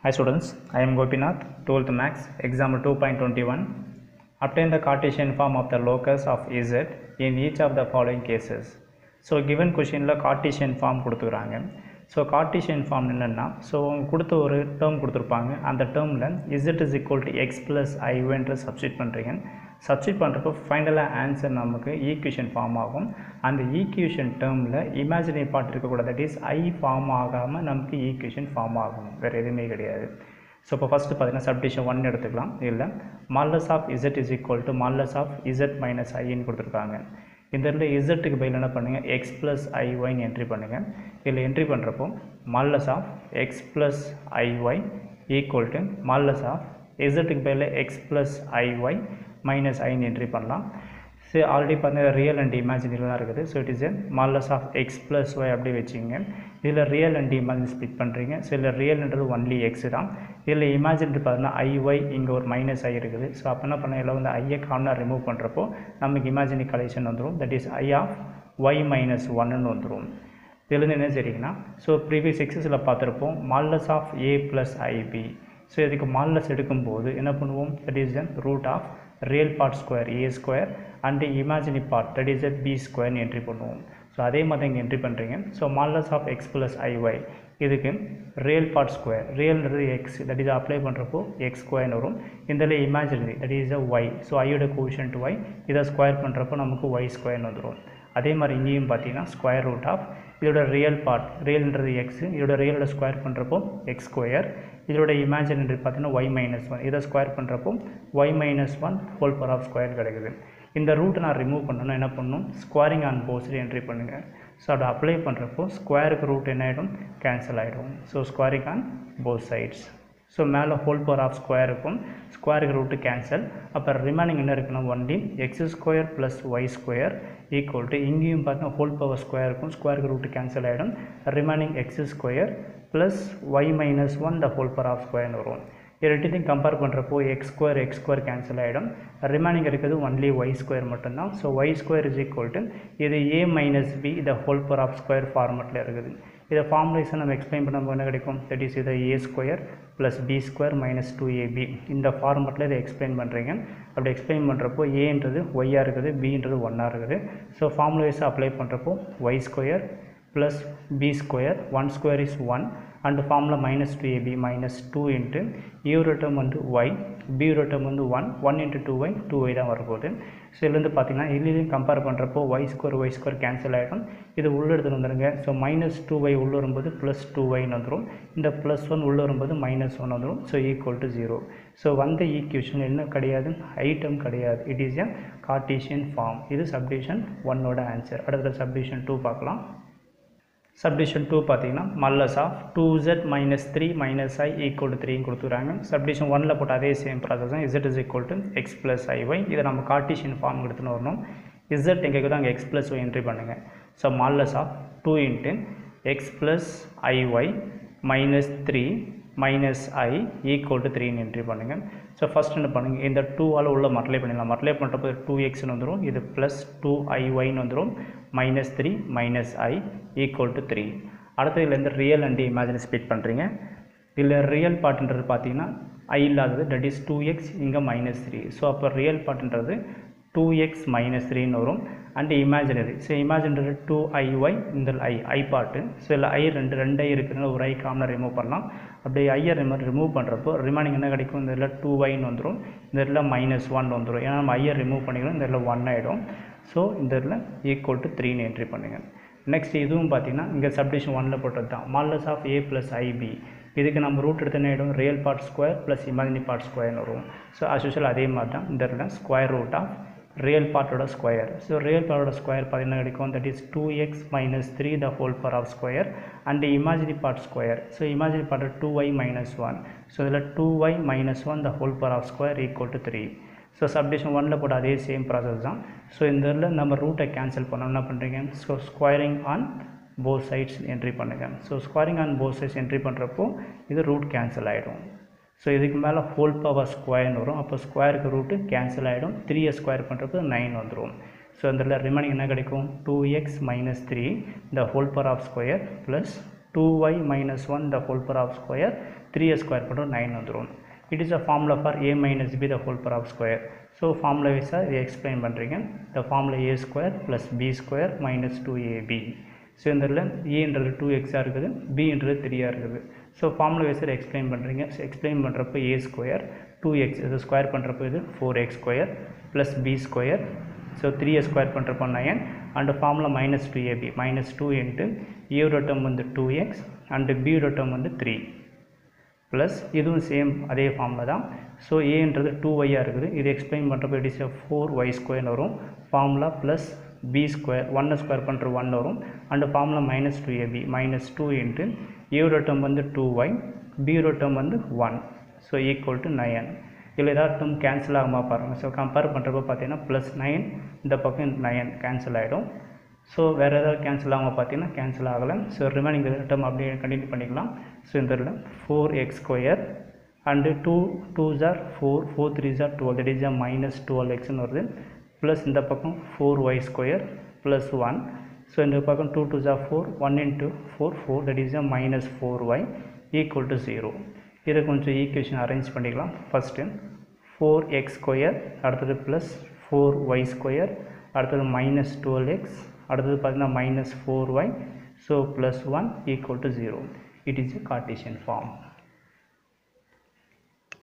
Hi students, I am Gopinath, 12th Max, example 2.21. Obtain the Cartesian form of the locus of z in each of the following cases. So given கொஷினில் Cartesian form கொடுத்துக்கிறாங்க so Cartesian form என்னென்னா so அவங்க கொடுத்த ஒரு term கொடுத்துருப்பாங்க அந்த டேர்மில் Z is equal to X plus ஐவென்ற சப்ஸ்டியூட் பண்ணுறீங்க சப்ஸ்டியூட் பண்ணுறப்போ ஃபைனலாக ஆன்சர் நமக்கு ஈக்குவேஷன் ஃபார்ம் ஆகும் அந்த ஈக்குவேஷன் டேர்மில் இமேஜினரி பார்ட் இருக்கக்கூடாது தட் இஸ் ஐ ஃபார்ம் ஆகாமல் நமக்கு ஈக்குவேஷன் ஃபார்ம் ஆகும் வேறு எதுவுமே கிடையாது ஸோ இப்போ ஃபஸ்ட்டு பார்த்தீங்கன்னா சப்டிஷன் ஒன் எடுத்துக்கலாம் இல்லை modulus of Z is equal to modulus of Z minus ஐன்னு கொடுத்துருக்காங்க இந்த இடத்துல இசட்டுக்கு பதில் என்ன பண்ணுங்கள் எக்ஸ் ப்ளஸ் ஐஒய்னு என்ட்ரி பண்ணுங்கள் இதில் என்ட்ரி பண்ணுறப்போ modulus of X plus I Y equal to modulus of இசட்டுக்கு பதில் எக்ஸ் ப்ளஸ் ஐஒய் மைனஸ் ஐன்னு என்ட்ரி பண்ணலாம் ஸோ ஆல்ரெடி பார்த்தீங்கன்னா ரியல் அண்ட் இமேஜினரி தான் இருக்குது so it is a modulus of X plus Y அப்படி வச்சுங்க இதில் ரியல் அண்ட் இமேஜின் ஸ்பிட் பண்ணுறீங்க ஸோ இதில் ரியல்ன்றது ஒன்லி எக்ஸ் தான் இதில் இமேஜினரி பார்த்தீங்கன்னா ஐஒய் இங்கே ஒரு மைனஸ் ஐ இருக்குது ஸோ அப்போ என்ன பண்ண இதில் வந்து ஐயை காமனாக ரிமூவ் பண்ணுறப்போ நமக்கு இமேஜினரி கலெக்ஷன் வந்துடும் that is I of Y minus ஒன்னு வந்துடும் இதுலேருந்து என்ன சரிங்கன்னா ஸோ ப்ரீவியஸ் எக்ஸஸில் பார்த்துருப்போம் modulus of A plus I B so இதுக்கு மால்லஸ் எடுக்கும்போது என்ன பண்ணுவோம் that is then root of real part square A square and imaginary part that is a B ஸ்கொயர்னு என்ட்ரி பண்ணுவோம் ஸோ அதே மாதிரி இங்கே என்ட்ரி பண்ணுறீங்க so modulus of X plus I Y இதுக்கு real part square ரியல்ன்றது X that is apply பண்ணுறப்போ X ஸ்கொயர்னு வரும் இதில் imaginary that is a Y so ஐயோட கோஷன்ட் ஒய் இதை ஸ்கொயர் பண்ணுறப்போ நமக்கு ஒய் ஸ்கொயர்னு வந்துடும் அதே மாதிரி இங்கேயும் பார்த்தீங்கன்னா ஸ்கொயர் ரூட் ஆஃப் இதோட ரியல் பார்ட் ரியல்ன்றது எக்ஸ் இதோட ரியலோட ஸ்கொயர் பண்ணுறப்போ எக்ஸ் ஸ்கொயர் இதோட இமேஜினரி பார்த்தீங்கன்னா ஒய் மைனஸ் ஒன் இதை ஸ்கொயர் பண்ணுறப்போ Y minus one whole power of square கிடைக்குது இந்த ரூட்டை நான் ரிமூவ் பண்ணணும்னா என்ன பண்ணணும் ஸ்கொயரிங் ஆன் போஸ்ட் என்ட்ரி பண்ணுங்கள் ஸோ அதை அப்ளை பண்ணுறப்போ ஸ்கொயருக்கு ரூட் என்ன ஆகிடும் கேன்சல் ஆகிடும் so squaring on both sides so மேலே ஹோல் பவர் ஆஃப் ஸ்கொயர் இருக்கும் ஸ்கொயருக்கு ரூட்டு கேன்சல் அப்புறம் ரிமைனிங் என்ன இருக்குன்னா only X square plus Y square equal to இங்கேயும் பார்த்தீங்கன்னா ஹோல் பவர் ஸ்கொயர் இருக்கும் ஸ்கொயருக்கு ரூட்டு கேன்சல் ஆகிடும் remaining X square plus Y minus one the whole power of ஸ்கொயர்னு வரும் இது ரெண்டுத்தையும் கம்பேர் பண்ணுறப்போ X square X square cancel ஆகிடும் ரிமைனிங் இருக்கிறது ஒன்லி ஒய் ஸ்கொயர் மட்டும்தான் so Y square is equal to இது A minus B the whole power of square ஃபார்மெட்டில் இருக்குது இதை ஃபார்முலேஷன் நம்ம எக்ஸ்பிளைன் பண்ணும்போது என்ன கிடைக்கும் தட் இஸ் இதை A square plus B square minus two A B இந்த ஃபார்மெட்டில் இதை எக்ஸ்பிளைன் பண்ணுறீங்க அப்படி எக்ஸ்பிளைன் பண்ணுறப்போ ஏன்றது ஒய்யாக இருக்குது பின்றது ஒன்னாக இருக்குது ஸோ ஃபார்முலேஷன் அப்ளை பண்ணுறப்போ Y square plus B square one square is one and formula minus two AB minus two into ஏவோட டேர்ம் வந்து ஒய் பியோட டேர்ம் வந்து one one into two Y two Y தான் வரப்போகுது ஸோ இதுலேருந்து பார்த்தீங்கன்னா இதுலேயும் கம்பேர் பண்ணுறப்போ Y square Y square cancel ஆகிடும் இது உள்ளே எடுத்துகிட்டு வந்துடுங்க ஸோ மைனஸ் டூ ஒய் உள்ளே வரும்போது ப்ளஸ் டூ ஒய்னு வந்துடும் இந்த ப்ளஸ் ஒன் உள்ளே வரும்போது மைனஸ் ஒன் வந்துடும் so equal to zero so வந்த ஈக்குவேஷன் என்ன கிடையாது ஐட்டம் கிடையாது it is a Cartesian form இது சப்டிஷன் ஒன்னோட ஆன்சர் அடுத்த சப்டிஷன் டூ பார்க்கலாம் சப்டிஷன் டூ பார்த்தீங்கன்னா modulus of two Z minus three minus I equal to த்ரீன்னு கொடுத்துறாங்க சப்டிஷன் ஒனில் போட்ட அதே சேம் ப்ராசஸ் தான் Z is equal to X plus I Y இதை நம்ம கார்டிஷியன் ஃபார்ம் எடுத்துன்னு வரணும் இசட் எங்கே தான் அங்கே எக்ஸ் ப்ளஸ் ஒய் என்ட்ரி பண்ணுங்கள் so modulus of two into x plus ஐஒய் minus three minus I equal to த்ரீன்னு என்ட்ரி பண்ணுங்கள் ஸோ ஃபஸ்ட் என்ன பண்ணுங்கள் இந்த டூவால் உள்ள மல்டிப்ளை பண்ணிடலாம் மல்டிப்ளை பண்ணுறப்போ டூ எக்ஸ்னு வந்துடும் இது ப்ளஸ் டூ ஐ ஒய்னு வந்துடும் minus three minus I equal to three அடுத்து இதுலேருந்து ரியல் அண்ட் இமேஜினை ஸ்பிட் பண்ணுறீங்க இதில் ரியல் பார்ட்டுன்றது பார்த்தீங்கன்னா ஐ இல்லாதது தட் இஸ் டூ எக்ஸ் இங்கே மைனஸ் த்ரீ ஸோ அப்போ ரியல் பார்ட்டுன்றது டூ எக்ஸ் மைனஸ் த்ரீன்னு வரும் and imaginary so imaginary two i y இந்த ஐ ஐ பார்ட்டு ஸோ இல்லை ஐ ரெண்டு ரெண்டு ஐ இருக்குதுன்னு ஒரு ஐ காமனாக ரிமூவ் பண்ணலாம் அப்படி ஐயை ரிமூ ரிமூவ் பண்ணுறப்போ ரிமைனிங் என்ன கிடைக்கும் இந்த இதில் டூ ஒய்னு வந்துடும் இந்த இதில் மைனஸ் ஒன் வந்துடும் ஏன்னா நம்ம ஐயை ரிமூவ் பண்ணிக்கிறோம் இந்த இதில் ஒன் ஆகிடும் ஸோ இந்த இதில் ஈக்குவல் டு த்ரீன்னு என்ட்ரி பண்ணுங்கள் நெக்ஸ்ட் இதுவும் பார்த்தீங்கன்னா இங்கே சப்டிஷன் ஒனில் போட்டது தான் modulus of A plus i b இதுக்கு நம்ம ரூட் எடுத்து என்ன ஆகிடும் real part square plus imaginary part ஸ்கொயர்னு வரும் ஸோ அஸ் யூஷுவல் அதே மாதிரி தான் இந்த இடத்துல ஸ்கொயர் ரூட் ஆஃப் ரியல் பார்ட்டோட ஸ்கொயர் ஸோ ரியல் பார்ட்டோட ஸ்கொயர் பார்த்தீங்கன்னா கிடைக்கும் that is two x minus three the whole power of square and imaginary part square so imaginary part two y minus one so இதில் two y minus one the whole power of square equal to three so சப்டிஷன் ஒனில் போட்ட அதே same process தான் so இந்த இதில் நம்ம ரூட்டை கேன்சல் பண்ணோம் என்ன பண்ணுறீங்க so squaring on both sides entry பண்ணுங்கள் so squaring on both sides entry பண்ணுறப்போ இது ரூட் கேன்சல் ஆகிடும் ஸோ இதுக்கு மேலே ஹோல் பவர் ஸ்கொயர்னு வரும் அப்போ ஸ்கொயருக்கு ரூட்டு கேன்சல் ஆகிடும் த்ரீயை ஸ்கொயர் பண்ணுறப்போ நைன் வந்துடும் ஸோ அதில் ரிமைனிங் என்ன கிடைக்கும் two x minus three the whole power of square plus two y minus one the whole power of square three a square பண்ணுறோம் நைன் வந்துடும் it is a formula for a minus B the whole power of square so formula வைஸாக இதை explain பண்ணுறீங்க the formula a square plus B square minus two a b so இந்த ஏன்றது two எக்ஸாக இருக்குது பின்றது த்ரீயாக இருக்குது ஸோ ஃபார்முலா வைஸில் எக்ஸ்பிளைன் பண்ணுறீங்க ஸோ எக்ஸ்பிளைன் பண்ணுறப்போ ஏ ஸ்கொயர் டூ எக்ஸ் இது ஸ்கொயர் பண்ணுறப்போ இது four x square plus B square so three a square பண்ணுறப்போ nine and formula minus two AB minus two into ஏயோட டேர்ம் வந்து டூ எக்ஸ் அண்டு பியோட term வந்து three plus இதுவும் same அதே ஃபார்மில் தான் ஸோ ஏன்றது டூ ஒய்யாக இருக்குது இது எக்ஸ்பிளைன் பண்ணுறப்போ இட் இஸ் ஃபோர் ஒய் ஸ்கொயர்னு வரும் ஃபார்முலா ப்ளஸ் பி ஸ்கொயர் ஒன்னை ஸ்கொயர் பண்ணுற ஒன் வரும் and formula minus two AB minus two into ஏயோட டேர்ம் வந்து டூ ஒய் பியோட டேர்ம் வந்து one so equal to nine இதில் ஏதாவது டேர்ம் கேன்சல் ஆகுமா பாருங்கள் ஸோ கம்பேர் பண்ணுறப்போ பார்த்தீங்கன்னா ப்ளஸ் நைன் இந்த பக்கம் நயன் கேன்சல் ஆகிடும் ஸோ வேறு ஏதாவது கேன்சல் ஆகாமல் பார்த்தீங்கன்னா கேன்சல் ஆகலை ஸோ ரிமைனிங் டேர்ம் அப்படியே கண்டினியூ பண்ணிக்கலாம் ஸோ இந்த இதில் four x square and two two ஜார் ஃபோர் ஃபோர் த்ரீ ஜார் twelve that is minus twelve எக்ஸ்னு வருது ப்ளஸ் இந்த பக்கம் four y square plus one so இந்த பக்கம் டூ டூ ஜார் four one into four four that is minus four y equal to zero இதை கொஞ்சம் ஈக்குவேஷன் அரேஞ்ச் பண்ணிக்கலாம் ஃபஸ்ட்டு ஃபோர் எக்ஸ் ஸ்கொயர் அடுத்தது ப்ளஸ் ஃபோர் ஒய் ஸ்கொயர் அடுத்தது minus twelve x அடுத்தது பார்த்தீங்கன்னா minus four y so plus one equal to zero it is a Cartesian form